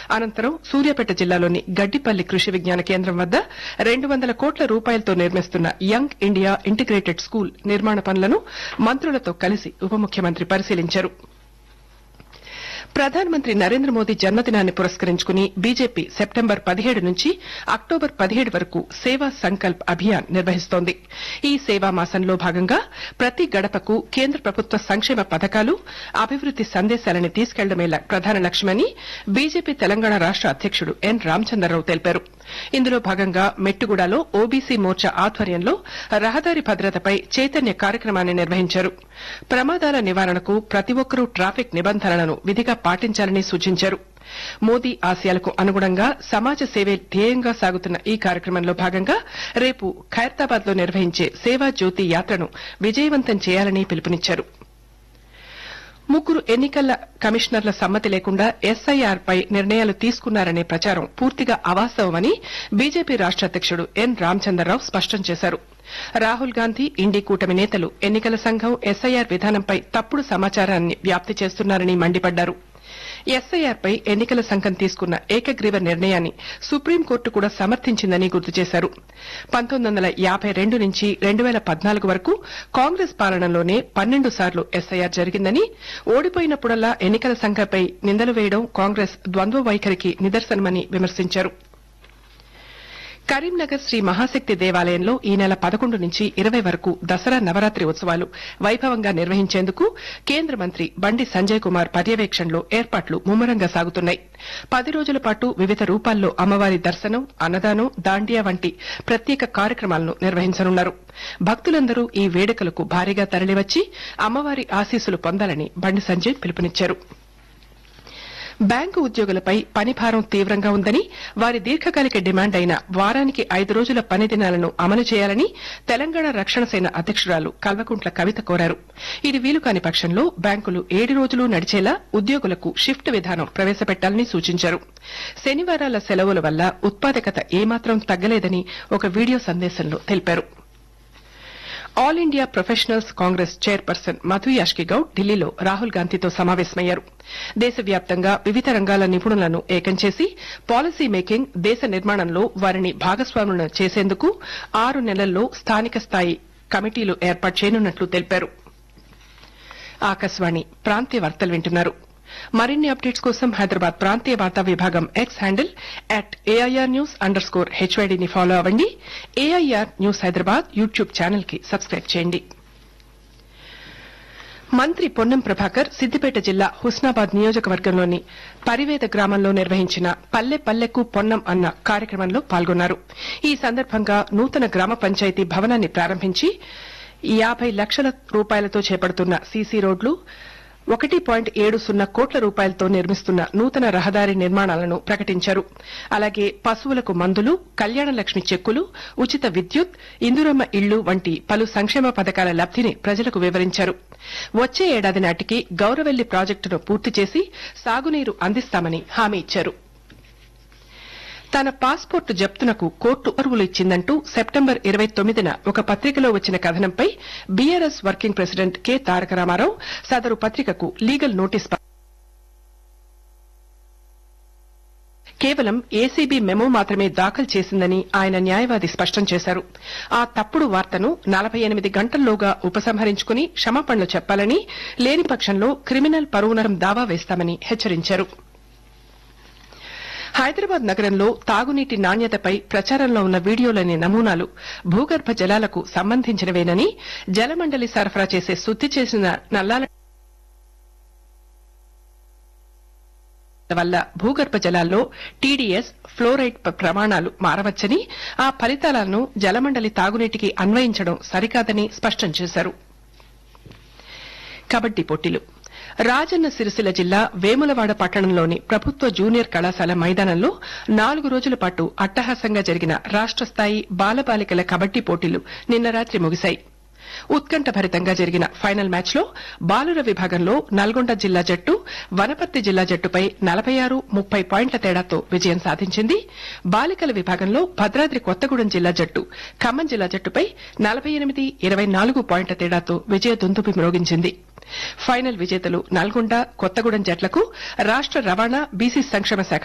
అనంతరం సూర్యాపేట జిల్లాలోని గడ్డిపల్లి కృషి విజ్ఞాన కేంద్రం వద్ద రెండు వందల కోట్ల రూపాయలతో నిర్మిస్తున్న యంగ్ ఇండియా ఇంటిగ్రేటెడ్ స్కూల్ నిర్మాణ పనులను మంత్రులతో కలిసి ఉప ముఖ్యమంత్రి పరిశీలించారు ప్రధానమంత్రి నరేంద్ర మోదీ జన్మదినాన్ని పురస్కరించుకుని బీజేపీ సెప్టెంబర్ పదిహేడు నుంచి అక్టోబర్ పదిహేడు వరకు సేవా సంకల్ప్ అభియాన్ నిర్వహిస్తోంది ఈ సేవా మాసంలో భాగంగా ప్రతి గడపకు కేంద్ర ప్రభుత్వ సంక్షేమ పథకాలు అభివృద్ది సందేశాలని తీసుకెళ్లడమే ల- ప్రధాన లక్ష్యమని బీజేపీ తెలంగాణ రాష్ట అధ్యకుడు ఎన్ రామచంద్రరావు తెలిపారు ఇందులో భాగంగా మెట్టుగూడలో ఓబీసీ మోర్చా ఆధ్వర్యంలో రహదారి భద్రతపై చైతన్య కార్యక్రమాన్ని నిర్వహించారు ప్రమాదాల నివారణకు ప్రతి ఒక్కరూ ట్రాఫిక్ నిబంధనలను విధిగా పాటించాలని సూచించారు మోదీ ఆశయాలకు అనుగుణంగా సమాజ సేవే ధ్యేయంగా సాగుతున్న ఈ కార్యక్రమంలో భాగంగా రేపు ఖైరతాబాద్ లో నిర్వహించే సేవా జ్యోతి యాత్రను విజయవంతం చేయాలని పిలుపునిచ్చారు ముగ్గురు ఎన్నికల కమిషనర్ల సమ్మతి లేకుండా ఎస్ఐఆర్ పై నిర్ణయాలు తీసుకున్నారనే ప్రచారం పూర్తిగా అవాస్తవమని బీజేపీ రాష్ట అధ్యకుడు ఎన్ రామచంద్రరావు స్పష్టం చేశారు రాహుల్ గాంధీ ఇండి కూటమి నేతలు ఎన్నికల సంఘం ఎస్ఐఆర్ విధానంపై తప్పుడు సమాచారాన్ని వ్యాప్తి చేస్తున్నారని మండిపడ్డారు ఎస్ఐఆర్ పై ఎన్నికల సంఘం తీసుకున్న ఏకగ్రీవ నిర్ణయాన్ని సుప్రీంకోర్టు కూడా సమర్థించిందని గుర్తు చేశారు పంతొమ్మిది వందల యాభై రెండు నుంచి రెండు వేల పద్నాలుగు వరకు కాంగ్రెస్ పాలనలోనే పన్నెండు సార్లు ఎస్ఐఆర్ జరిగిందని ఓడిపోయినప్పుడల్లా ఎన్నికల సంఘంపై నిందలు వేయడం కాంగ్రెస్ ద్వంద్వ వైఖరికి నిదర్శనమని విమర్శించారు కరీంనగర్ శ్రీ మహాశక్తి దేవాలయంలో ఈ నెల పదకొండు నుంచి ఇరవై వరకు దసరా నవరాత్రి ఉత్సవాలు వైభవంగా నిర్వహించేందుకు కేంద్ర మంత్రి బండి సంజయ్ కుమార్ పర్యవేక్షణలో ఏర్పాట్లు ముమ్మరంగా సాగుతున్నాయి పది రోజుల పాటు వివిధ రూపాల్లో అమ్మవారి దర్శనం అన్నదానం దాండియా వంటి ప్రత్యేక కార్యక్రమాలను నిర్వహించనున్నారు భక్తులందరూ ఈ వేడుకలకు భారీగా తరలివచ్చి అమ్మవారి ఆశీస్సులు పొందాలని బండి సంజయ్ పిలుపునిచ్చారు బ్యాంకు ఉద్యోగులపై పని భారం తీవ్రంగా ఉందని వారి దీర్ఘకాలిక డిమాండ్ అయిన వారానికి ఐదు రోజుల పని దినాలను అమలు చేయాలని తెలంగాణ రక్షణ సేన అధ్యకురాలు కల్వకుంట్ల కవిత కోరారు ఇది వీలు కాని పక్షంలో బ్యాంకులు ఏడు రోజులు నడిచేలా ఉద్యోగులకు షిఫ్ట్ విధానం ప్రవేశపెట్టాలని సూచించారు శనివారాల సెలవుల వల్ల ఉత్పాదకత ఏమాత్రం తగ్గలేదని ఒక వీడియో సందేశంలో తెలిపారు All India professionals Congress chairperson Madhu Yashki Goud ఢిల్లీలో రాహుల్ గాంధీతో సమావేశమయ్యారు దేశవ్యాప్తంగా వివిధ రంగాల నిపుణులను ఏకం చేసి పాలసీ మేకింగ్ దేశ నిర్మాణంలో వారిని భాగస్వాములను చేసేందుకు ఆరు నెలల్లో స్థానిక స్థాయి కమిటీలు ఏర్పాటు చేయనున్నట్లు తెలిపారు ఆకాశవాణి ప్రాంతీయ వార్తలు వింటున్నారు మరిన్ని అప్డేట్స్ కోసం హైదరాబాద్ ప్రాంతీయ వార్తా విభాగం X handle at AIR news underscore హెచ్వైడీని ఫాలో అవ్వండి AIR news Hyderabad YouTube channel కి సబ్స్క్రైబ్ చేయండి మంత్రి పొన్నం ప్రభాకర్ సిద్దిపేట జిల్లా హుస్నాబాద్ నియోజకవర్గంలోని పరివేద గ్రామంలో నిర్వహించిన పల్లె పల్లెకు పొన్నం అన్న కార్యక్రమంలో పాల్గొన్నారు ఈ సందర్భంగా నూతన గ్రామ పంచాయతీ భవనాన్ని ప్రారంభించి యాబై లక్షల రూపాయలతో చేపడుతున్న సీసీ రోడ్లు ఒకటి పాయింట్ ఏడు సున్నా కోట్ల రూపాయలతో నిర్మిస్తున్న నూతన రహదారి నిర్మాణాలను ప్రకటించారు అలాగే పశువులకు మందులు కళ్యాణ లక్ష్మి చెక్కులు ఉచిత విద్యుత్ ఇందురమ్మ ఇళ్లు వంటి పలు సంక్షేమ పథకాల లబ్దిని ప్రజలకు వివరించారు వచ్చే ఏడాది నాటికి గౌరవెల్లి ప్రాజెక్టును పూర్తి చేసి సాగునీరు అందిస్తామని హామీ ఇచ్చారు తన పాస్పోర్టు జప్తునకు కోర్టు ఉత్తర్వులు ఇచ్చిందంటూ సెప్టెంబర్ ఇరవై తొమ్మిదిన ఒక పత్రికలో వచ్చిన కథనంపై BRS working president K Taraka Ramarao సదరు పత్రికకు లీగల్ నోటీస్ ప- కేవలం ఏసీబీ మెమో మాత్రమే దాఖలు చేసిందని ఆయన న్యాయవాది స్పష్టం చేశారు ఆ తప్పుడు వార్తను నలభై ఎనిమిది గంటల్లోగా ఉపసంహరించుకుని క్షమాపణలు చెప్పాలని లేని పక్షంలో క్రిమినల్ పరువునరం దావా వేస్తామని హెచ్చరించారు హైదరాబాద్ నగరంలో తాగునీటి నాణ్యతపై ప్రచారంలో ఉన్న వీడియోలోని నమూనాలు భూగర్భ జలాలకు సంబంధించినవేనని జలమండలి సరఫరా చేసే శుద్ది చేసిన నల్లాల వల్ల భూగర్భ జలాల్లో టీడీఎస్ ఫ్లోరైడ్ ప- ప్రమాణాలు మారవచ్చని ఆ ఫలితాలను జలమండలి తాగునీటికి అన్వయించడం సరికాదని స్పష్టం చేశారు కబడ్డీ పోటీలు రాజన్న సిరిసిల్ల జిల్లా వేములవాడ పట్టణంలోని ప్రభుత్వ జూనియర్ కళాశాల మైదానంలో నాలుగు రోజుల పాటు అట్టహాసంగా జరిగిన రాష్ట స్థాయి బాలబాలికల కబడ్డీ పోటీలు నిన్న రాత్రి ముగిశాయి ఉత్కంఠభరితంగా జరిగిన ఫైనల్ మ్యాచ్లో బాలుర విభాగంలో నల్గొండ జిల్లా జట్టు వనపర్తి జిల్లా జట్టుపై నలభై ఆరు ముప్పై పాయింట్ల తేడాతో విజయం సాధించింది బాలికల విభాగంలో భద్రాద్రి కొత్తగూడెం జిల్లా జట్టు ఖమ్మం జిల్లా జట్టుపై నలభై ఎనిమిది ఇరవై నాలుగు పాయింట్ల తేడాతో విజయ దుందుబి మ్రోగించింది ఫైనల్ విజేతలు నల్గొండ కొత్తగూడెం జట్లకు రాష్ట రవాణా బీసీ సంక్షేమ శాఖ